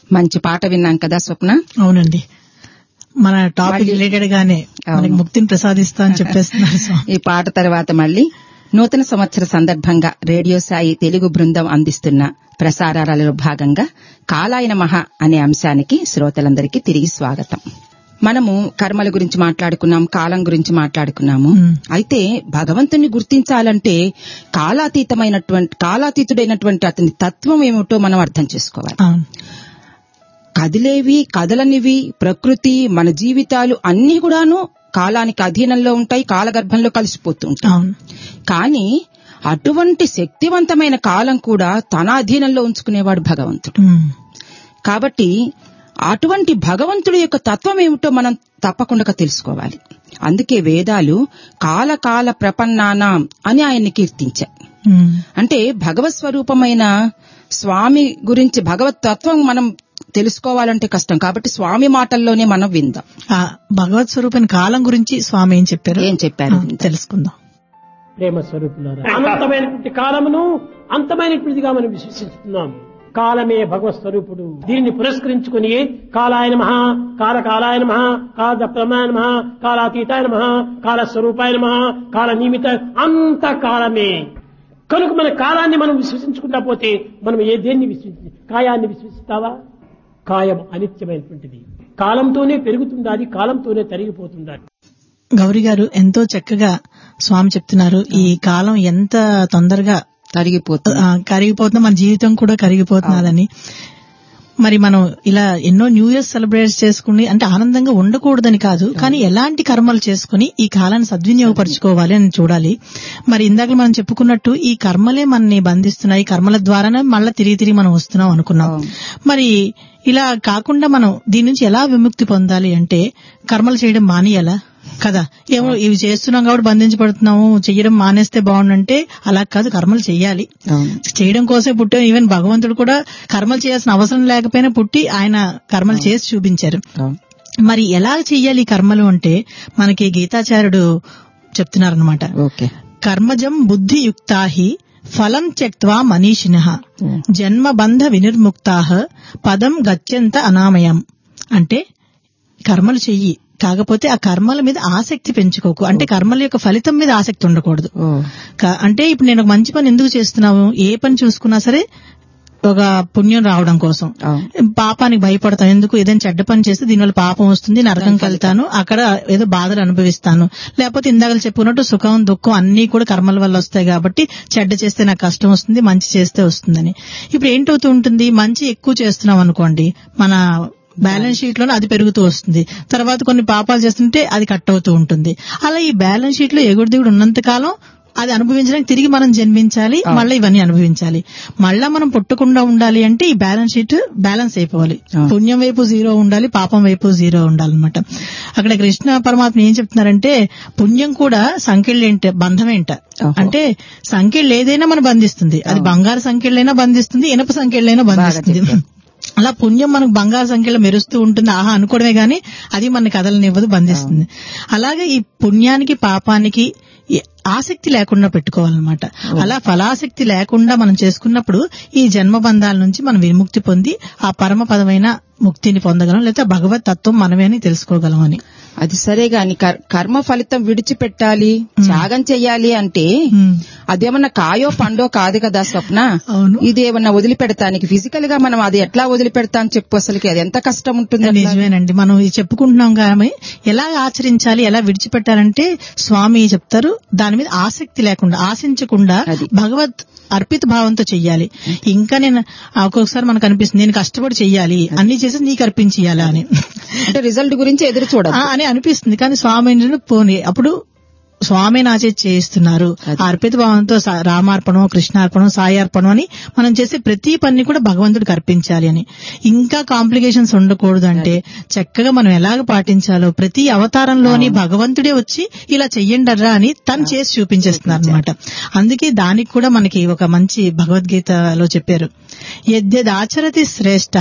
మంచి పాట విన్నాం కదా స్వప్న అవునండి మన టాపిక్ రిలేటెడ్ గానే మనకి ముక్తిని ప్రసాదిస్తా అని చెప్పేస్తున్నారు స్వామి ఈ పాట తర్వాత మళ్ళీ నూతన సంవత్సర సందర్భంగా రేడియో సాయి తెలుగు బృందం అందిస్తున్న ప్రసారాలలో భాగంగా కాలాయన మహా అనే అంశానికి శ్రోతలందరికీ తిరిగి స్వాగతం మనము కర్మల గురించి మాట్లాడుకున్నాం కాలం గురించి మాట్లాడుకున్నాము మ్మ్. అయితే భగవంతుని గుర్తించాలంటే కాలాతీతమైనటువంటి కాలాతీతుడైనటువంటి అతని తత్వం ఏమిటో మనం అర్థం చేసుకోవాలి అవును కదిలేవి కదలనివి ప్రకృతి మన జీవితాలు అన్ని కూడాను కాలానికి అధీనంలో ఉంటాయి కాలగర్భంలో కలిసిపోతూ ఉంటాయి అవును కానీ అటువంటి శక్తివంతమైన కాలం కూడా తన అధీనంలో ఉంచుకునేవాడు భగవంతుడు ఉమ్. కాబట్టి అటువంటి భగవంతుడి యొక్క తత్వం ఏమిటో మనం తప్పకుండా తెలుసుకోవాలి అందుకే వేదాలు కాలకాల ప్రపన్నానాం అని ఆయన్ని కీర్తించాయి ఉమ్. అంటే భగవత్ స్వరూపమైన స్వామి గురించి భగవత్ తత్వం మనం తెలుసుకోవాలంటే కష్టం కాబట్టి స్వామి మాటల్లోనే మనం విందాం ఆ భగవత్ స్వరూపమైన కాలం గురించి స్వామి ఏం చెప్పారు ఏం చెప్పారు ఆ, తెలుసుకుందాం ప్రేమ స్వరూపులారా అనంతమైనటువంటి కాలమును అంతమైనటువంటిదిగా మనం విశ్వసిస్తున్నాం కాలమే భగవత్ స్వరూపుడు దీనిని పురస్కరించుకుని కాలాయన మహా కాల కాలాయన మహా కాల ప్రమాణ మహా కాలాతీతాయ మహా కాల స్వరూపాయన మహా కాల నియమిత అంత కాలమే కనుక మన కాలాన్ని మనం విశ్వసించుకుంటా పోతే మనం ఏ దేన్ని విశ్వసి కాయాన్ని విశ్వసిస్తావా కాయం అనిత్యమైనటువంటిది కాలంతోనే పెరుగుతుండాలి కాలంతోనే తరిగిపోతుండాలి గౌరీ గారు ఎంతో చక్కగా స్వామి చెప్తున్నారు ఈ కాలం ఎంత తొందరగా తరిగిపోతుంది ఆ, కరిగిపోతుందో మన జీవితం కూడా కరిగిపోతున్నదని మరి మనం ఇలా ఎన్నో న్యూ ఇయర్ సెలబ్రేట్ చేసుకుని అంటే ఆనందంగా ఉండకూడదని కాదు కానీ ఎలాంటి కర్మలు చేసుకుని ఈ కాలాన్ని సద్వినియోగపరచుకోవాలి అని చూడాలి మరి ఇందాక మనం చెప్పుకున్నట్టు ఈ కర్మలే మనని బంధిస్తున్నాయి ఈ కర్మల ద్వారానే మళ్ళీ తిరిగి తిరిగి మనం వస్తున్నాం అనుకున్నాం అవును. మరి ఇలా కాకుండా మనం దీని నుంచి ఎలా విముక్తి పొందాలి అంటే కర్మలు చేయడం మానేయాలా కదా ఏమో ఇవి చేస్తున్నాం కాబట్టి బంధించబడుతున్నాము చెయ్యడం మానేస్తే బాగుండంటే అలా కాదు కర్మలు చెయ్యాలి అవును చేయడం కోసమే పుట్టాం ఈవెన్ భగవంతుడు కూడా కర్మలు చేయాల్సిన అవసరం లేకపోయినా పుట్టి ఆయన కర్మలు చేసి చూపించారు అవును మరి ఎలా చెయ్యాలి ఈ కర్మలు అంటే మనకి గీతాచార్యుడు చెప్తున్నారనమాట ఓకే కర్మజం బుద్ధియుక్తాహి ఫలం త్యక్వా మనీషిణ జన్మబంధ వినిర్ముక్తా పదం గత్యంత అనామయం అంటే కర్మలు చెయ్యి కాకపోతే ఆ కర్మల మీద ఆసక్తి పెంచుకోకు అంటే కర్మల యొక్క ఫలితం మీద ఆసక్తి ఉండకూడదు ఓ క- అంటే ఇప్పుడు నేను ఒక మంచి పని ఎందుకు చేస్తున్నావు ఏ పని చూసుకున్నా సరే ఒక పుణ్యం రావడం కోసం అవును పాపానికి భయపడతాను ఎందుకు ఏదైనా చెడ్డ పని చేస్తే దీనివల్ల పాపం వస్తుంది నరకంకి వెళ్తాను అక్కడ ఏదో బాధలు అనుభవిస్తాను లేకపోతే ఇందాక చెప్పుకున్నట్టు సుఖం దుఃఖం అన్ని కూడా కర్మల వల్ల వస్తాయి కాబట్టి చెడ్డ చేస్తే నాకు కష్టం వస్తుంది మంచి చేస్తే వస్తుందని ఇప్పుడు ఏంటవుతూ ఉంటుంది మంచి ఎక్కువ చేస్తున్నాం అనుకోండి మన బ్యాలెన్స్ షీట్ లోనే అది పెరుగుతూ వస్తుంది తర్వాత కొన్ని పాపాలు చేస్తుంటే అది కట్ అవుతూ ఉంటుంది అలా ఈ బ్యాలెన్స్ షీట్ లో ఎగుడు దిగుడు ఉన్నంత కాలం అది అనుభవించడానికి తిరిగి మనం జన్మించాలి మళ్ళీ ఇవన్నీ అనుభవించాలి మళ్ళా మనం పుట్టకుండా ఉండాలి అంటే ఈ బ్యాలెన్స్ షీట్ బ్యాలెన్స్ అయిపోవాలి అవును. పుణ్యం వైపు జీరో ఉండాలి పాపం వైపు జీరో ఉండాలన్నమాట అక్కడ కృష్ణ పరమాత్మ ఏం చెప్తున్నారంటే పుణ్యం కూడా సంఖ్యలేంట బంధమేంట ఓహో. అంటే సంఖ్యలు ఏదైనా మనం బంధిస్తుంది అది బంగారు సంఖ్యలైనా బంధిస్తుంది ఇనప సంఖ్యలైనా బంధిస్తుంది చెప్పారు. అలా పుణ్యం మనకు బంగారు సంఖ్యలో మెరుస్తూ ఉంటుంది ఆహా అనుకోవడమే గాని అది మన కథలనివ్వదు బంధిస్తుంది అలాగే ఈ పుణ్యానికి పాపానికి ఈ ఆసక్తి లేకుండా పెట్టుకోవాలన్నమాట అలా ఫలాసక్తి లేకుండా మనం చేసుకున్నప్పుడు ఈ జన్మ బంధాల నుంచి మనం విముక్తి పొంది ఆ పరమ పదమైన ముక్తిని పొందగలం లేదా భగవత్ తత్వం మనమే అని తెలుసుకోగలం అని అది సరే గాని కర్- కర్మ ఫలితం విడిచిపెట్టాలి త్యాగం చెయ్యాలి అంటే ఉమ్. అదేమన్నా కాయో పండో కాదు కదా స్వప్న అవును. ఇది ఏమన్నా వదిలిపెడతానికి ఫిజికల్ గా మనం అది ఎట్లా వదిలిపెడతా అని చెప్పు అసలుకి అది ఎంత కష్టం ఉంటుంది అట్లా? నిజమేనండి మనం ఇది చెప్పుకుంటున్నాం కానీ ఎలా ఆచరించాలి ఎలా విడిచిపెట్టాలంటే స్వామి చెప్తారు దాని మీద ఆసక్తి లేకుండా ఆశించకుండా అది. భగవత్ అర్పిత భావంతో చెయ్యాలి ఇంకా నేను ఆ, ఒక్కొక్కసారి మనకు అనిపిస్తుంది నేను కష్టపడి చెయ్యాలి అన్ని చేసి నీకు అర్పించేయాలా అని అంటే రిజల్ట్ గురించి ఎదురు చూడదు ఆ, అని అనిపిస్తుంది కానీ స్వామి ఏంటంటే పోనీ అప్పుడు స్వామి నాచే చేయిస్తున్నారు అది. ఆ అర్పిత భావంతో సా- రామార్పణం కృష్ణార్పణం సాయి అర్పణం అని మనం చేసే ప్రతి పని కూడా భగవంతుడికి అర్పించాలి అని ఇంకా కాంప్లికేషన్స్ ఉండకూడదు అంటే చక్కగా మనం ఎలాగ పాటించాలో ప్రతి అవతారంలోని భగవంతుడే వచ్చి ఇలా చెయ్యండర్రా అని తను చేసి చూపించేస్తున్నారు అనమాట అందుకే దానికి కూడా మనకి ఒక మంచి భగవద్గీతలో చెప్పారు యద్యదాచరతి శ్రేష్ఠ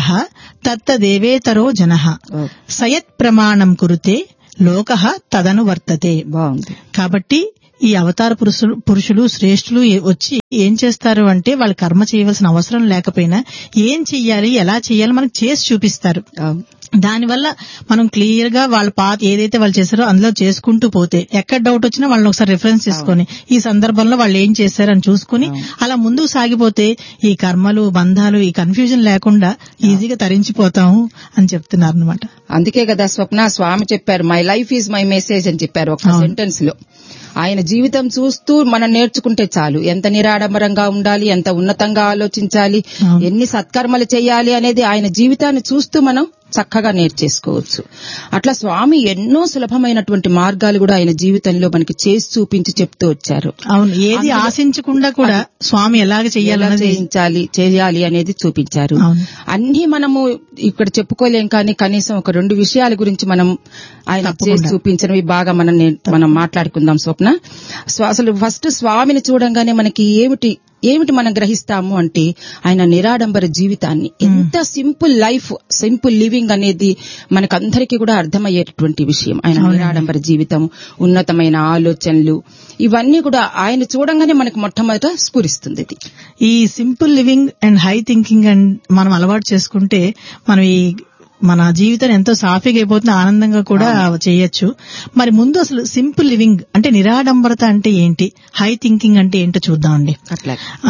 తత్తదేవేతరో జన సయత్ ప్రమాణం కురుతే లోక తదను వర్తతే బాగుంది కాబట్టి ఈ అవతార పురుషులు పురుషులు శ్రేష్ఠులు ఏ- వచ్చి ఏం చేస్తారు అంటే వాళ్ళు కర్మ చేయవలసిన అవసరం లేకపోయినా ఏం చెయ్యాలి ఎలా చెయ్యాలి మనకు చేసి చూపిస్తారు అవును. దానివల్ల మనం క్లియర్ గా వాళ్ళ పాత ఏదైతే వాళ్ళు చేశారో అందులో చేసుకుంటూ పోతే ఎక్కడ డౌట్ వచ్చినా వాళ్ళని ఒకసారి రిఫరెన్స్ చేసుకొని ఈ సందర్భంలో వాళ్ళు ఏం చేశారని చూసుకుని అలా ముందుకు సాగిపోతే ఈ కర్మలు బంధాలు ఈ కన్ఫ్యూజన్ లేకుండా ఈజీగా తరించిపోతాము అని చెప్తున్నారు అనమాట అందుకే కదా స్వప్న స్వామి చెప్పారు my life is my message అని చెప్పారు ఒక అవును. సెంటెన్స్ లో ఆయన జీవితం చూస్తూ మనం నేర్చుకుంటే చాలు ఎంత నిరాడంబరంగా ఉండాలి ఎంత ఉన్నతంగా ఆలోచించాలి అవును. ఎన్ని సత్కర్మలు చేయాలి అనేది ఆయన జీవితాన్ని చూస్తూ మనం చక్కగా నేర్చేసుకోవచ్చు అట్లా స్వామి ఎన్నో సులభమైనటువంటి మార్గాలు కూడా ఆయన జీవితంలో మనకి చేసి చూపించి చెప్తూ వచ్చారు అవును ఏది ఆశించకుండా కూడా స్వామి ఎలాగ ఎలా చెయ్యాలన్నది చేయించాలి చేయాలి అనేది చూపించారు అవును. అన్ని మనము ఇక్కడ చెప్పుకోలేం కానీ కనీసం ఒక రెండు విషయాల గురించి మనం ఆయన చేసి తప్పకుండా. చూపించినవి బాగా మనం నే- మనం మాట్లాడుకుందాం స్వప్న స్వ- అసలు ఫస్ట్ స్వామిని చూడంగానే మనకి ఏమిటి ఏమిటి మనం గ్రహిస్తాము అంటే ఆయన నిరాడంబర జీవితాన్ని ఎంత సింపుల్ లైఫ్ సింపుల్ లివింగ్ అనేది మనకందరికీ కూడా అర్థమయ్యేటటువంటి విషయం ఆయన నిరాడంబర జీవితం ఉన్నతమైన ఆలోచనలు ఇవన్నీ కూడా ఆయన చూడంగానే మనకు మొట్టమొదట స్ఫురిస్తుంది ఇది ఈ simple living and high thinking and మనం అలవాటు చేసుకుంటే మనం ఈ మన జీవితం ఎంతో సాఫీగా అయిపోతుంది ఆనందంగా కూడా చేయొచ్చు మరి ముందు అసలు సింపుల్ లివింగ్ అంటే నిరాడంబరత అంటే ఏంటి హై థింకింగ్ అంటే ఏంటో చూద్దామండి అట్లా ఆ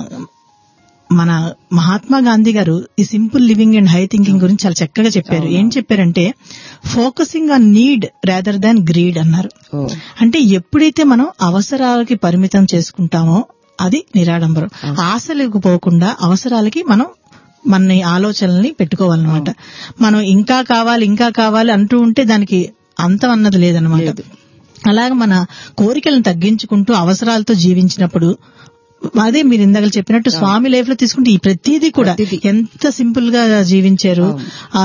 మన మహాత్మా గాంధీ గారు ఈ simple living and high thinking గురించి చాలా చక్కగా చెప్పారు ఏం చెప్పారంటే focusing on need rather than greed అన్నారు ఓ అంటే ఎప్పుడైతే మనం అవసరాలకి పరిమితం చేసుకుంటామో అది నిరాడంబరం ఆశలకు పోకుండా అవసరాలకి మనం మన ఆలోచనల్ని పెట్టుకోవాలన్నమాట మనం ఇంకా కావాలి ఇంకా కావాలి అంటూ ఉంటే దానికి అంతం అన్నది లేదనమాట అలాగే మన కోరికలను తగ్గించుకుంటూ అవసరాలతో జీవించినప్పుడు అదే మీరు ఇందాక చెప్పినట్టు స్వామి లైఫ్ లో తీసుకుంటే ఈ ప్రతిదీ కూడా ప్రతిదీ. ఎంత సింపుల్ గా జీవించారు అవును. ఆ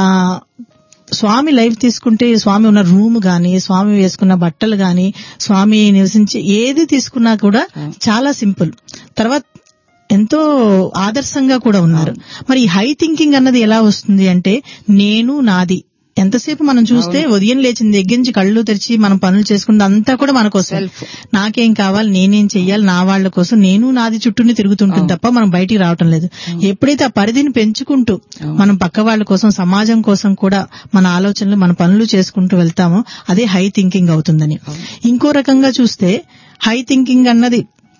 స్వామి లైఫ్ తీసుకుంటే స్వామి ఉన్న రూమ్ గాని స్వామి వేసుకున్న బట్టలు గాని స్వామి నివసించి ఏది తీసుకున్నా కూడా చాలా సింపుల్ తర్వాత ఎంతో ఆదర్శంగా కూడా ఉన్నారు మరి ఈ హై థింకింగ్ అన్నది ఎలా వస్తుంది అంటే నేను నాది ఎంతసేపు మనం చూస్తే ఉదయం లేచిన దగ్గర నుంచి కళ్ళు తెరిచి మనం పనులు చేసుకుంటే అంతా కూడా మన కోసం Self. నాకేం కావాలి నేనేం చెయ్యాలి నా వాళ్ళ కోసం నేను నాది చుట్టూనే తిరుగుతుంటుంది తప్ప మనం బయటికి రావటం లేదు ఎప్పుడైతే ఆ పరిధిని పెంచుకుంటూ మనం పక్క వాళ్ళ కోసం సమాజం కోసం కూడా మన ఆలోచనలు మన పనులు చేసుకుంటూ వెళ్తామో అదే హై థింకింగ్ అవుతుందని ఇంకో రకంగా చూస్తే హై థింకింగ్ అన్నది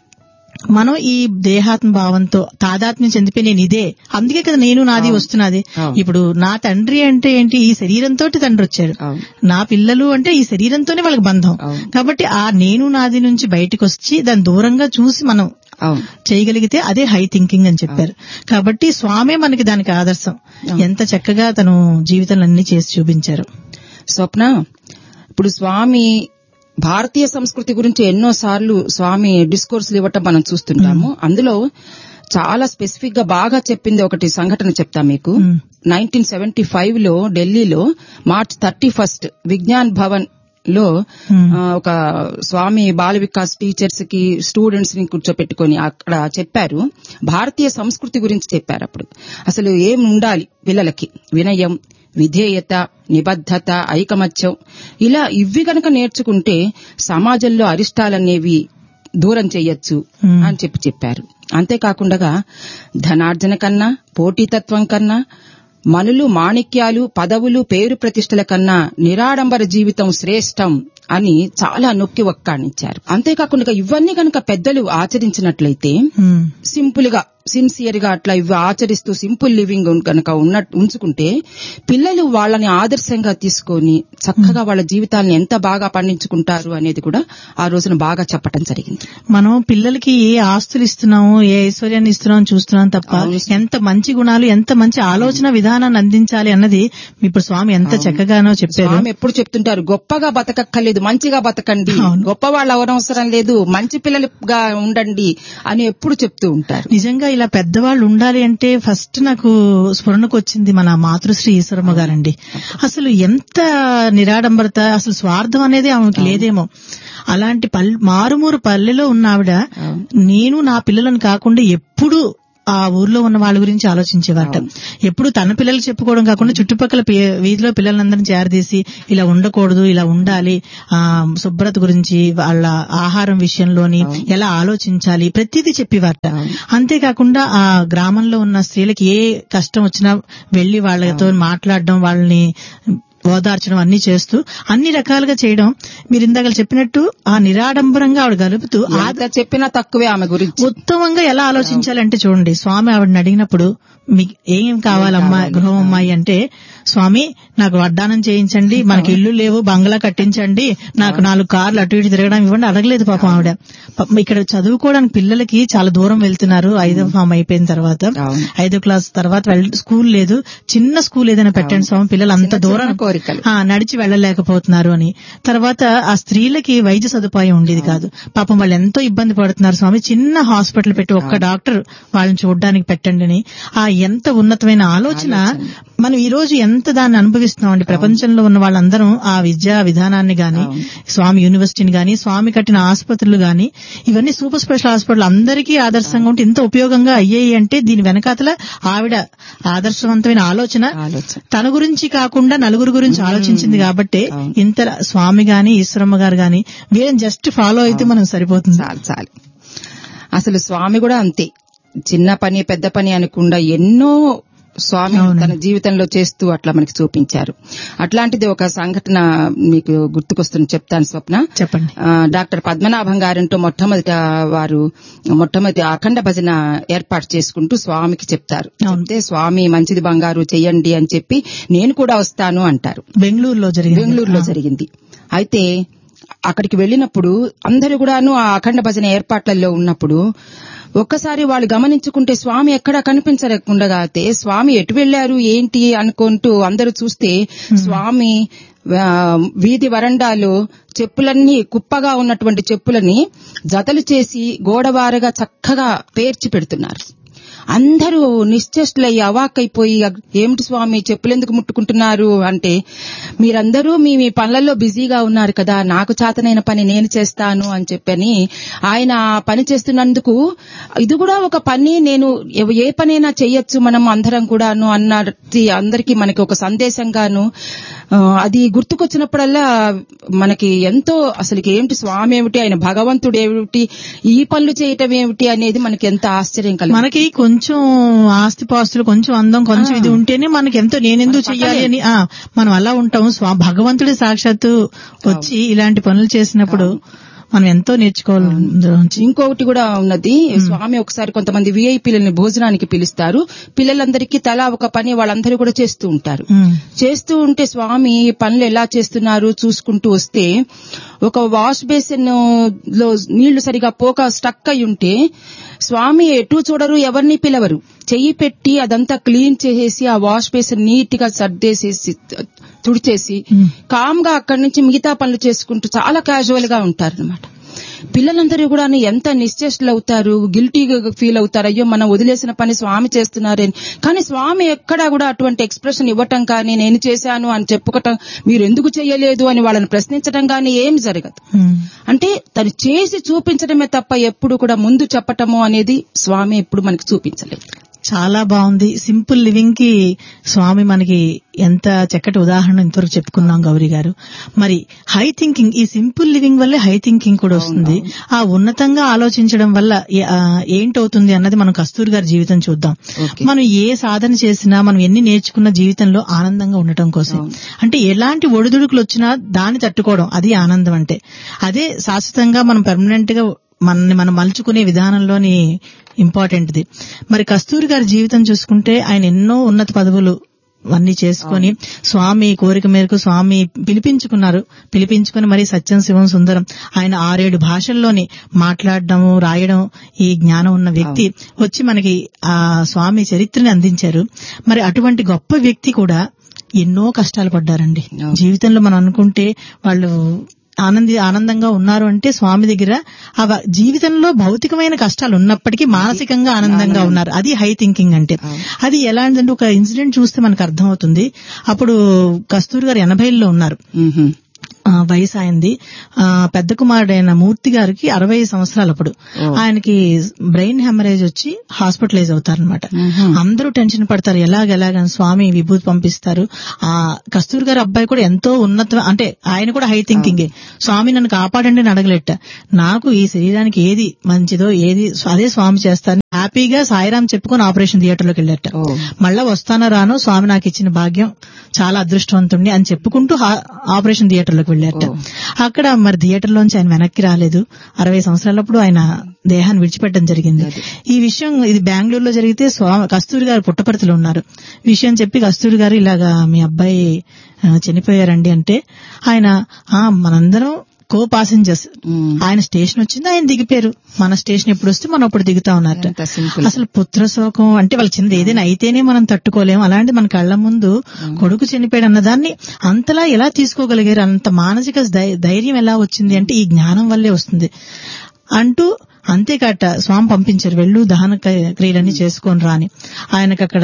మనం ఈ దేహాత్మ భావంతో తాదాత్మ్యం చెందిపోయి నేను ఇదే అందుకే కదా నేను నాది వస్తున్నది అవును. ఇప్పుడు నా తండ్రి అంటే ఏంటి ఈ శరీరంతో తండ్రి వచ్చాడు అవును. నా పిల్లలు అంటే ఈ శరీరంతోనే వాళ్ళకి బంధం అవును. కాబట్టి ఆ నేను నాది నుంచి బయటకు వచ్చి దాని దూరంగా చూసి మనం అవును చేయగలిగితే అదే హై థింకింగ్ అని చెప్పారు కాబట్టి స్వామే మనకి దానికి ఆదర్శం ఎంత చక్కగా తను జీవితంలో అన్ని చేసి చూపించారు స్వప్న ఇప్పుడు స్వామి భారతీయ సంస్కృతి గురించి ఎన్నో సార్లు స్వామి డిస్కోర్స్లు ఇవ్వటం మనం చూస్తుంటాము అందులో చాలా స్పెసిఫిక్ గా బాగా చెప్పింది ఒకటి సంఘటన చెప్తా మీకు మ్మ్. నైన్టీన్ సెవెంటీ ఫైవ్ లో ఢిల్లీలో March thirty first Vigyan Bhavan లో మ్మ్. ఆ, ఒక స్వామి బాల వికాస్ టీచర్స్ కి స్టూడెంట్స్ ని కూర్చోపెట్టుకొని అక్కడ చెప్పారు భారతీయ సంస్కృతి గురించి చెప్పారు అప్పుడు అసలు ఏం ఉండాలి పిల్లలకి వినయం విధేయత నిబద్ధత ఐకమత్యం ఇలా ఇవి గనక నేర్చుకుంటే సమాజంలో అరిష్టాలనేవి దూరం చెయ్యొచ్చు మ్మ్. అని చెప్పి చెప్పారు అంతేకాకుండా ధనార్జన కన్నా పోటీతత్వం కన్నా మనులు మాణిక్యాలు పదవులు పేరు ప్రతిష్టల కన్నా నిరాడంబర జీవితం శ్రేష్టం అని చాలా నొక్కి ఒక్కాణించారు అంతేకాకుండా ఇవన్నీ గనక పెద్దలు ఆచరించినట్లయితే ఉమ్, సింపుల్ గా సిన్సియర్ గా అట్లా ఇవి ఆచరిస్తూ సింపుల్ లివింగ్ గనక ఉన్న ఉంచుకుంటే పిల్లలు వాళ్ళని ఆదర్శంగా తీసుకొని చక్కగా వాళ్ళ జీవితాలను ఎంత బాగా పండించుకుంటారు అనేది కూడా ఆ రోజున బాగా చెప్పటం జరిగింది మనం పిల్లలకి ఏ ఆస్తులు ఇస్తున్నాము ఏ ఐశ్వర్యాన్ని ఇస్తున్నాం చూస్తున్నాం తప్ప అవును. ఎంత మంచి గుణాలు ఎంత మంచి ఆలోచన విధానాన్ని అందించాలి అన్నది ఇప్పుడు స్వామి ఎంత చక్కగానో చెప్పారు స్వామి ఎప్పుడు చెప్తుంటారు గొప్పగా బతకక్కర్లేదు మంచిగా బతకండి అవును. గొప్ప వాళ్ళు అవనవసరం లేదు మంచి పిల్లలుగా ఉండండి అని ఎప్పుడు చెప్తూ ఉంటారు నిజంగా ఇలా పెద్దవాళ్ళు ఉండాలి అంటే ఫస్ట్ నాకు స్ఫురణకు వచ్చింది మన మాతృశ్రీ ఈశ్వరమ్మ గారండి అసలు ఎంత నిరాడంబరత అసలు స్వార్థం అనేది ఆమెకి లేదేమో అలాంటి పల్ మారుమూరు పల్లెలో ఉన్న ఆవిడ నేను నా పిల్లలను కాకుండా ఎప్పుడు ఆ ఊర్లో ఉన్న వాళ్ళ గురించి ఆలోచించేవారట ఎప్పుడు తన పిల్లలు చెప్పుకోవడం కాకుండా చుట్టుపక్కల పి- వీధిలో పిల్లలందరినీ చేరదీసి ఇలా ఉండకూడదు ఇలా ఉండాలి ఆ శుభ్రత గురించి వాళ్ళ ఆహారం విషయంలోని ఎలా ఆలోచించాలి ప్రతిదీ చెప్పేవారట అంతేకాకుండా ఆ గ్రామంలో ఉన్న స్త్రీలకి ఏ కష్టం వచ్చినా వెళ్లి వాళ్ళతో మాట్లాడడం వాళ్ళని ఓదార్చడం అన్ని చేస్తూ అన్ని రకాలుగా చేయడం మీరు ఇందాక చెప్పినట్టు ఆ నిరాడంబరంగా ఆవిడ గలుపుతూ ఆ ఎంత చెప్పినా తక్కువే ఆమె గురించి ఉత్తమంగా ఎలా ఆలోచించాలంటే చూడండి స్వామి ఆవిడని అడిగినప్పుడు మీకు ఏం కావాలమ్మా గృహం అమ్మాయి అంటే స్వామి నాకు వడ్డానం చేయించండి మనకి ఇల్లు లేవు బంగ్లా కట్టించండి నాకు నాలుగు కార్లు అటు ఇటు తిరగడం ఇవ్వండి అడగలేదు పాపం ఆవిడ పాపం ఇక్కడ చదువుకోవడానికి పిల్లలకి చాలా దూరం వెళ్తున్నారు ఐదో ఫామ్ అయిపోయిన తర్వాత అవును. ఐదో క్లాస్ తర్వాత వెళ్- స్కూల్ లేదు చిన్న స్కూల్ ఏదైనా పెట్టండి స్వామి పిల్లలు అంత దూరం కోరికలు ఆ, నడిచి వెళ్ళలేకపోతున్నారు అని తర్వాత ఆ స్త్రీలకి వైద్య సదుపాయం ఉండేది కాదు పాపం వాళ్ళు ఎంతో ఇబ్బంది పడుతున్నారు స్వామి చిన్న హాస్పిటల్ పెట్టి ఒక్క డాక్టర్ వాళ్ళని చూడడానికి పెట్టండి అని ఆ ఎంత ఉన్నతమైన ఆలోచన మనం ఈ రోజు ఎంత దాన్ని అనుభవిస్తున్నాం అండి ప్రపంచంలో ఉన్న వాళ్ళందరం ఆ విద్యా విధానాన్ని గాని స్వామి యూనివర్సిటీని గాని స్వామి కట్టిన ఆసుపత్రులు గాని ఇవన్నీ సూపర్ స్పెషల్ హాస్పిటల్ అందరికీ ఆదర్శంగా ఉంటే ఇంత ఉపయోగంగా అయ్యాయి అంటే దీని వెనకాతల ఆవిడ ఆదర్శవంతమైన ఆలోచన ఆలోచన తన గురించి కాకుండా నలుగురు గురించి ఆలోచించింది కాబట్టి ఇంత స్వామి గాని ఈశ్వరమ్మ గారు గాని వీళ్ళని జస్ట్ ఫాలో అయితే మనం సరిపోతుంది చాలు చాలు అసలు స్వామి కూడా అంతే చిన్న పని పెద్ద పని అనకుండా ఎన్నో స్వామి తన జీవితంలో చేస్తూ అట్లా మనకి చూపించారు అట్లాంటిది ఒక సంఘటన మీకు గుర్తుకొస్తుంది చెప్తాను స్వప్న చెప్పండి ఆ, డాక్టర్ పద్మనాభం గారంటూ మొట్టమొదట వారు మొట్టమొదటి అఖండ భజన ఏర్పాటు చేసుకుంటూ స్వామికి చెప్తారు చెప్తే స్వామి మంచిది బంగారు చెయ్యండి అని చెప్పి నేను కూడా వస్తాను అంటారు బెంగళూరులో జరిగింది బెంగళూరులో జరిగింది అయితే అక్కడికి వెళ్ళినప్పుడు అందరూ కూడాను ఆ అఖండ భజన ఏర్పాట్లలో ఉన్నప్పుడు ఒక్కసారి వాళ్ళు గమనించుకుంటే స్వామి ఎక్కడా కనిపించకుండా అయితే స్వామి ఎటు వెళ్లారు ఏంటి అనుకుంటూ అందరూ చూస్తే స్వామి ఆ, వీధి వరండాలో చెప్పులన్నీ కుప్పగా ఉన్నటువంటి చెప్పులని జతలు చేసి గోడవారగా చక్కగా పేర్చి పెడుతున్నారు అందరూ నిశ్చేష్లయ్యి అవాక్కైపోయి ఏమిటి స్వామి చెప్పులెందుకు ముట్టుకుంటున్నారు అంటే మీరందరూ మీ మీ పనులలో బిజీగా ఉన్నారు కదా నాకు చేతనైన పని నేను చేస్తాను అని చెప్పని ఆయన ఆ పని చేస్తున్నందుకు ఇది కూడా ఒక పని నేను ఎవ- ఏ పనైనా చెయ్యొచ్చు మనం అందరం కూడాను అన్నది అందరికీ మనకి ఒక సందేశంగాను ఆ, అది గుర్తుకొచ్చినప్పుడల్లా మనకి ఎంతో అసలుకి ఏమిటి స్వామి ఏమిటి ఆయన భగవంతుడు ఏమిటి ఈ పనులు చేయటం ఏమిటి అనేది మనకి ఎంత ఆశ్చర్యం కలిగి మనకి కొంచెం ఆస్తి పాస్తులు కొంచెం అందం కొంచెం ఇది ఉంటేనే మనకి ఎంతో నేనెందుకు చెయ్యాలి అని ఆ మనం అలా ఉంటాం స్వా భగవంతుడి సాక్షాత్తు వచ్చి ఇలాంటి పనులు చేసినప్పుడు మనం ఎంతో నేర్చుకోవాలి అందులోంచి. ఇంకొకటి కూడా ఉన్నది స్వామి ఒకసారి కొంతమంది విఐపీలని భోజనానికి పిలుస్తారు పిల్లలందరికీ తలా ఒక పని వాళ్ళందరూ కూడా చేస్తూ ఉంటారు ఉమ్. చేస్తూ ఉంటే స్వామి పనులు ఎలా చేస్తున్నారు చూసుకుంటూ వస్తే ఒక వాష్ బేసిన్ లో నీళ్లు సరిగా పోక స్టక్ అయి ఉంటే స్వామి ఎటు చూడరు ఎవరిని పిలవరు చెయ్యి పెట్టి అదంతా క్లీన్ చేసేసి ఆ వాష్ బేసిన్ నీట్ గా సర్దేసేసి తుడిచేసి కామ్ గా అక్కడి నుంచి మిగతా పనులు చేసుకుంటూ చాలా క్యాజువల్ గా ఉంటారు అనమాట పిల్లలందరూ కూడా ఎంత నిశ్చేష్లు అవుతారు గిల్టీగా ఫీల్ అవుతారు అయ్యో మనం వదిలేసిన పని స్వామి చేస్తున్నారని కానీ స్వామి ఎక్కడా కూడా అటువంటి ఎక్స్ప్రెషన్ ఇవ్వటం కానీ నేను చేశాను అని చెప్పుకోవటం మీరు ఎందుకు చేయలేదు అని వాళ్ళని ప్రశ్నించడం కానీ ఏం జరగదు ఉమ్. అంటే తను చేసి చూపించడమే తప్ప ఎప్పుడు కూడా ముందు చెప్పటము అనేది స్వామి ఎప్పుడు మనకి చూపించలేదు చాలా బాగుంది సింపుల్ లివింగ్ కి స్వామి మనకి ఎంత చక్కటి ఉదాహరణ ఇంతవరకు చెప్పుకున్నాం గౌరీ గారు మరి హై థింకింగ్ ఈ సింపుల్ లివింగ్ వల్లే హై థింకింగ్ కూడా వస్తుంది ఆ ఉన్నతంగా ఆలోచించడం వల్ల ఏ- ఆ, ఏంటవుతుంది అన్నది మనం కస్తూరి గారి జీవితం చూద్దాం ఓకే. మనం ఏ సాధన చేసినా మనం ఎన్ని నేర్చుకున్న జీవితంలో ఆనందంగా ఉండటం కోసం అంటే ఎలాంటి ఒడిదుడుకులు వచ్చినా దాన్ని తట్టుకోవడం అది ఆనందం అంటే అదే శాశ్వతంగా మనం పర్మనెంట్ గా మనల్ని మనం మలుచుకునే విధానంలోని ఇంపార్టెంట్ది మరి కస్తూరి గారి జీవితం చూసుకుంటే ఆయన ఎన్నో ఉన్నత పదవులు అన్ని చేసుకొని స్వామి కోరిక మేరకు స్వామి పిలిపించుకున్నారు పిలిపించుకుని మరి సత్యం శివం సుందరం ఆయన ఆరేడు భాషల్లోని మాట్లాడడము రాయడం ఈ జ్ఞానం ఉన్న వ్యక్తి వచ్చి మనకి ఆ స్వామి చరిత్రని అందించారు మరి అటువంటి గొప్ప వ్యక్తి కూడా ఎన్నో కష్టాలు పడ్డారండి జీవితంలో మనం అనుకుంటే వాళ్ళు ఆనంది ఆనందంగా ఉన్నారు అంటే స్వామి దగ్గర ఆ వ- జీవితంలో భౌతికమైన కష్టాలు ఉన్నప్పటికీ మానసికంగా ఆనందంగా ఉన్నారు అది హై థింకింగ్ అంటే అది ఎలాంటిదంటే ఒక ఇన్సిడెంట్ చూస్తే మనకు అర్థమవుతుంది అప్పుడు కస్తూరి గారు ఎనభైలో ఉన్నారు మ్హూ. ఆ, వయసు ఆయనది ఆ, పెద్ద కుమారుడైన మూర్తి గారికి అరవై సంవత్సరాలు అప్పుడు ఆయనకి బ్రెయిన్ హెమరేజ్ వచ్చి హాస్పిటలైజ్ అవుతారనమాట అందరూ టెన్షన్ పడతారు ఎలాగ ఎలాగని స్వామి విభూతి పంపిస్తారు ఆ కస్తూరి గారి అబ్బాయి కూడా ఎంతో ఉన్నత అంటే ఆయన కూడా హై థింకింగ్ స్వామి నన్ను కాపాడండి అని అడగలేట నాకు ఈ శరీరానికి ఏది మంచిదో ఏది అదే స్వామి చేస్తాను హ్యాపీగా సాయిరాం చెప్పుకొని ఆపరేషన్ థియేటర్ లోకి వెళ్ళారట ఓ. మళ్ళా వస్తానో రానో స్వామి నాకు ఇచ్చిన భాగ్యం చాలా అదృష్టవంతుణ్ణి అని చెప్పుకుంటూ హా- ఆపరేషన్ థియేటర్ లోకి వెళ్ళారట అక్కడ మరి థియేటర్ లోంచి ఆయన వెనక్కి రాలేదు అరవై సంవత్సరాలప్పుడు ఆయన దేహాన్ని విడిచిపెట్టడం జరిగింది ఈ విషయం ఇది బెంగళూరులో జరిగితే స్వామి కస్తూరి గారు పుట్టపర్తిలో ఉన్నారు విషయం చెప్పి కస్తూరి గారు ఇలాగా మీ అబ్బాయి ఆ, చనిపోయారండి అంటే ఆయన "ఆ, మనందరం కో పాసెంజర్స్ ఉమ్. ఆయన స్టేషన్ వచ్చింది ఆయన దిగిపోయారు మన స్టేషన్ ఎప్పుడు వస్తే మనం అప్పుడు దిగుతా ఉన్నట్టు ఎంత సింపుల్ అసలు పుత్ర శోకం అంటే వాళ్ళ చిన్నది ఏదైనా అయితేనే మనం తట్టుకోలేము అలాంటి మన కళ్ళ ముందు కొడుకు చనిపోయాడు అన్నదాన్ని అంతలా ఎలా తీసుకోగలిగారు అంత మానసిక ధై- ధైర్యం ఎలా వచ్చింది అంటే ఈ జ్ఞానం వల్లే వస్తుంది అంటూ అంతేకాట స్వామి పంపించారు వెళ్ళు దహన క్రియ- క్రియలన్నీ చేసుకొని రాని ఆయనకు అక్కడ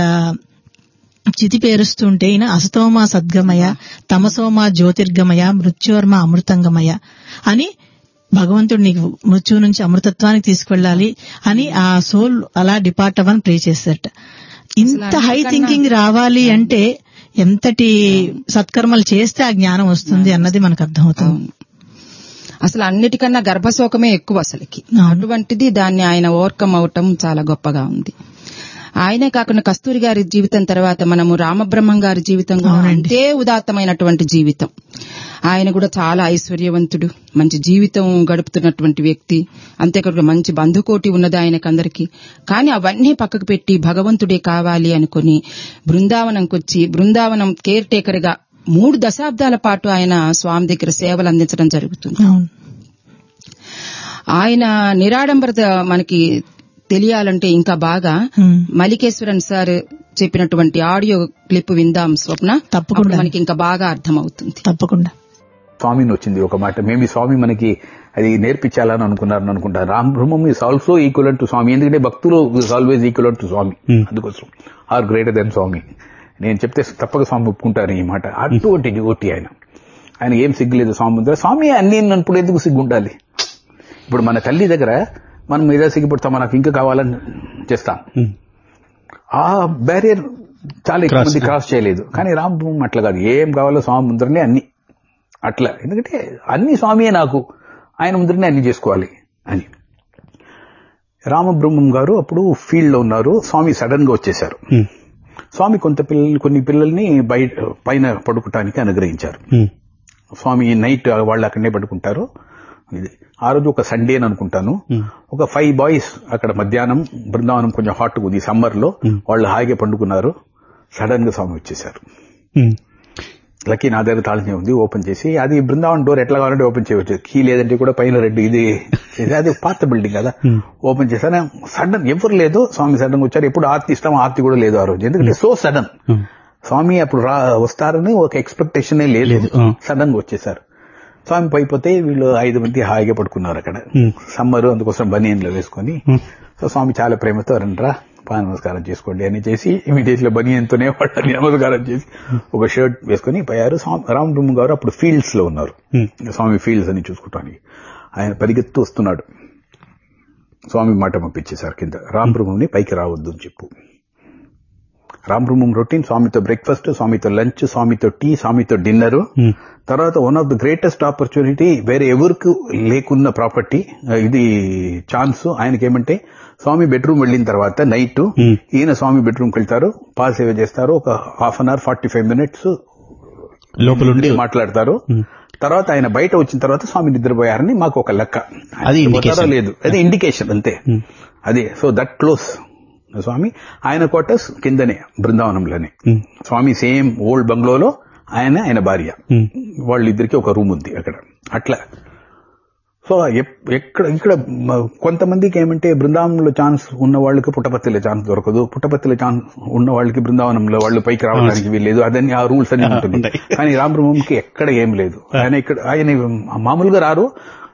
చితి పేరుస్తుంటే ఈయన అసతోమ సద్గమయ తమసోమ జ్యోతిర్గమయ మృత్యోర్మ అమృతంగమయ అని భగవంతుడు నీకు మృత్యు నుంచి అమృతత్వానికి తీసుకెళ్ళాలి అని ఆ సోల్ అలా డిపార్ట్ అవ్వని ప్రే చేశారట ఇంత హై థింకింగ్ రావాలి అంటే ఎంతటి సత్కర్మలు చేస్తే ఆ జ్ఞానం వస్తుంది అన్నది మనకు అర్థమవుతుంది అవును. అసలు అన్నిటికన్నా గర్భశోకమే ఎక్కువ అసలుకి అవును. అటువంటిది దాన్ని ఆయన ఓవర్కమ్ అవటం చాలా గొప్పగా ఉంది ఆయనే కాకుండా కస్తూరి గారి జీవితం తర్వాత మనము రామబ్రహ్మం గారి జీవితం కూడా అవునండి. అంతే ఉదాత్తమైనటువంటి జీవితం ఆయన కూడా చాలా ఐశ్వర్యవంతుడు మంచి జీవితం గడుపుతున్నటువంటి వ్యక్తి అంతేకాకుండా మంచి బంధుకోటి ఉన్నది ఆయనకందరికి కానీ అవన్నీ పక్కకు పెట్టి భగవంతుడే కావాలి అనుకుని బృందావనంకి వచ్చి బృందావనం కేర్ టేకర్ గా మూడు దశాబ్దాల పాటు ఆయన స్వామి దగ్గర సేవలు అందించడం జరుగుతుంది అవును ఆయన నిరాడంబరత మనకి తెలియాలంటే ఇంకా బాగా హ్మ్. మలికేశ్వరన్ సార్ చెప్పినటువంటి ఆడియో క్లిప్ విందాం స్వప్న తప్పకుండా. అప్పుడు మనకి ఇంకా బాగా అర్థమవుతుంది తప్పకుండా స్వామిని వచ్చింది ఒక మాట మేబీ స్వామి మనకి అది నేర్పించాలని అనుకున్నారని అనుకుంటా Ram Brahmam is also equal to Swami ఎందుకంటే భక్తులు is always equal to Swami అందుకోసం ఆర్ గ్రేటర్ దెన్ స్వామి నేను చెప్తే తప్పక స్వామి ఒప్పుకుంటారు ఈ మాట అటువంటి డివోటి ఆయన ఆయన ఏం సిగ్గులేదు స్వామి ముందర స్వామి అన్ని అన్నప్పుడు ఎందుకు సిగ్గుండాలి ఇప్పుడు మన తల్లి దగ్గర మనం ఏదో సిగ్గుపడతాం మనకు ఇంకా కావాలని చేస్తాం ఆ బ్యారియర్ చాలా ఎక్కువ మంది క్రాస్ చేయలేదు కానీ రామ్ బ్రహ్మం అట్లా కాదు ఏం కావాలో స్వామి ముందరనే అన్ని అట్లా ఎందుకంటే అన్ని స్వామియే నాకు ఆయన ముందరనే అన్ని చేసుకోవాలి అని రామబ్రహ్మం గారు అప్పుడు ఫీల్డ్ లో ఉన్నారు స్వామి సడన్ గా వచ్చేశారు స్వామి కొంత పిల్లలు కొన్ని పిల్లల్ని బయట పైన పడుకోవటానికి అనుగ్రహించారు స్వామి నైట్ వాళ్ళు అక్కడనే పడుకుంటారు ఇది ఆ రోజు ఒక సండే అని అనుకుంటాను ఒక ఫైవ్ బాయ్స్ అక్కడ మధ్యాహ్నం బృందావనం కొంచెం హాట్ ఉంది సమ్మర్ లో వాళ్ళు హాయిగా పండుకున్నారు సడన్ గా స్వామి వచ్చేసారు లక్కీ నా దగ్గర తాళం ఉంది ఓపెన్ చేసి అది బృందావన్ డోర్ ఎట్లా కావాలంటే ఓపెన్ చేయవచ్చు కీ లేదంటే కూడా పైన రెడ్ ఇది ఇది అది పాత బిల్డింగ్ కదా ఓపెన్ చేశాను సడన్ ఎవరు లేదు స్వామి సడన్ వచ్చారు ఎప్పుడు ఆర్తి ఇస్తాం ఆర్తి కూడా లేదు ఆ రోజు ఎందుకంటే సో సడన్ స్వామి అప్పుడు రా వస్తారని ఒక ఎక్స్పెక్టేషన్ లేదు సడన్ గా వచ్చేసారు స్వామి పైపోతే వీళ్ళు ఐదు మంది హాయిగా పడుకున్నారు అక్కడ సమ్మర్ అందుకోసం బనియన్లో వేసుకొని సో స్వామి చాలా ప్రేమతో రండ్రా పా నమస్కారం చేసుకోండి అని చేసి ఇమీడియట్ లో బనియన్తోనే వాళ్ళని నమస్కారం చేసి ఒక షర్ట్ వేసుకొని పోయారు స్వామి రామ్ బ్రహ్మ గారు అప్పుడు ఫీల్డ్స్ లో ఉన్నారు స్వామి ఫీల్డ్స్ అని చూసుకోవటానికి ఆయన పరిగెత్తు వస్తున్నాడు స్వామి మాట పంపించేశారు కింద రామ్ బ్రహ్మంని పైకి రావద్దు అని చెప్పు రామ్ బ్రహ్మం రొటీన్ స్వామితో బ్రేక్ఫాస్ట్ స్వామితో లంచ్ స్వామితో టీ స్వామితో డిన్నర్ తర్వాత one of the greatest opportunity వేరే ఎవరికి లేకున్న ప్రాపర్టీ ఇది ఛాన్స్ ఆయనకి ఏమంటే స్వామి బెడ్రూమ్ వెళ్ళిన తర్వాత నైట్ ఈయన స్వామి బెడ్రూమ్కి వెళ్తారు పాల్ సేవ చేస్తారు ఒక half an hour forty five minutes లోపలుండి మాట్లాడతారు తర్వాత ఆయన బయట వచ్చిన తర్వాత స్వామి నిద్రపోయారని మాకు ఒక లెక్క ఆయన అది నిద్రపోతారో indication. లేదు అది ఇండికేషన్ అంతే అదే సో దట్ క్లోజ్ స్వామి ఆయన క్వార్టర్స్ కిందనే బృందావనంలోనే స్వామి సేమ్ ఓల్డ్ బంగ్లోలో ఆయన ఆయన భార్య వాళ్ళిద్దరికి ఒక రూమ్ ఉంది అక్కడ అట్లా సో ఎప్- ఎక్కడ ఇక్కడ మ- కొంతమందికి ఏమంటే బృందావనంలో ఛాన్స్ ఉన్న వాళ్ళకి పుట్టపత్తిలో ఛాన్స్ దొరకదు పుట్టపత్తిలో ఛాన్స్ ఉన్న వాళ్ళకి బృందావనంలో వాళ్ళు పైకి రావడానికి వీల్లేదు అదని ఆ రూల్స్ అన్ని ఉంటుంది ఉంటాయి. కానీ రామబ్రహ్మంకి ఎక్కడ ఏం లేదు ఆయన ఇక్కడ ఆయన మామూలుగా రారు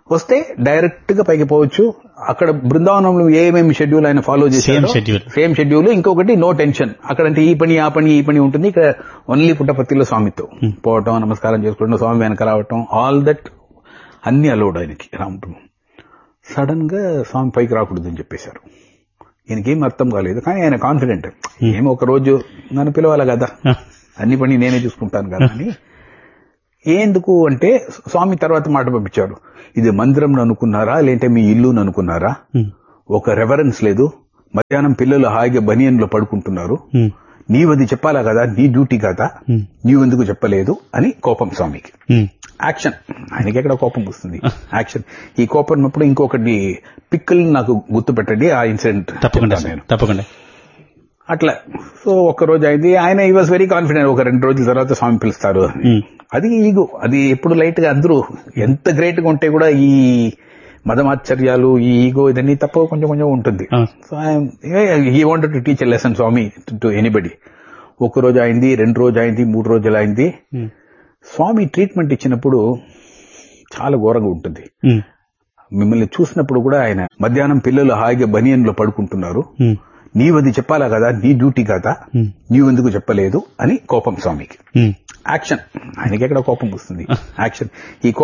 వస్తే డైరెక్ట్ గా పైకి పోవచ్చు అక్కడ బృందావనంలో ఏమేమి షెడ్యూల్ ఆయన ఫాలో చేశారు Same schedule. సేమ్ షెడ్యూల్ ఇంకొకటి నో టెన్షన్ అక్కడంటే ఈ పని ఆ పని ఈ పని ఉంటుంది ఇక్కడ ఓన్లీ పుట్టపర్తిలో స్వామితో పోవటం నమస్కారం చేసుకోవడం స్వామి వెనక రావటం ఆల్ దట్ అన్ని అలౌడ్ ఆయనకి రాముడు సడన్ గా స్వామి పైకి రాకూడదని చెప్పేశారు ఈయనకేం అర్థం కాలేదు కానీ ఆయన కాన్ఫిడెంట్ ఏమో ఒక రోజు నన్ను పిలవాలి కదా అన్ని పని నేనే చూసుకుంటాను కదా అని ఎందుకు అంటే స్వామి తర్వాత మాట పంపించారు ఇది మందిరం అనుకున్నారా లేదంటే మీ ఇల్లు అనుకున్నారా ఒక రెఫరెన్స్ లేదు మధ్యాహ్నం పిల్లలు హాయిగా బనియన్లో పడుకుంటున్నారు నీవది చెప్పాలా కదా నీ డ్యూటీ కదా నీవెందుకు చెప్పలేదు అని కోపం స్వామికి యాక్షన్ ఆయనకి ఎక్కడ కోపం వస్తుంది యాక్షన్ ఈ కోపం ఉన్నప్పుడు ఇంకొకటి పిక్కల్ నాకు గుర్తు పెట్టండి ఆ ఇన్సిడెంట్ తప్పకుండా నేను తప్పకుండా అట్లా సో ఒక్క రోజు అయింది ఆయన ఈ వాజ్ వెరీ కాన్ఫిడెంట్ ఒక రెండు రోజుల తర్వాత స్వామి పిలుస్తారు అని. అది ఈగో అది ఎప్పుడు లైట్ గా అందరూ ఎంత గ్రేట్ గా ఉంటే కూడా ఈ మదమాశ్చర్యాలు ఈ ఈగో ఇదన్నీ తప్ప కొంచెం కొంచెం ఉంటుంది ఆ. సో ఈ wanted to teach lesson Swami to anybody ఒక రోజు అయింది రెండు రోజు అయింది మూడు రోజులు అయింది స్వామి ట్రీట్మెంట్ ఇచ్చినప్పుడు చాలా ఘోరంగా ఉంటుంది మిమ్మల్ని చూసినప్పుడు కూడా ఆయన మధ్యాహ్నం పిల్లలు హాయిగా బనియన్లో పడుకుంటున్నారు నీవది చెప్పాలా కదా నీ డ్యూటీ కదా నీవెందుకు చెప్పలేదు అని కోపం స్వామికి యాక్షన్ ఆయనకి ఎక్కడ కోపం వస్తుంది యాక్షన్ ఈ కోపం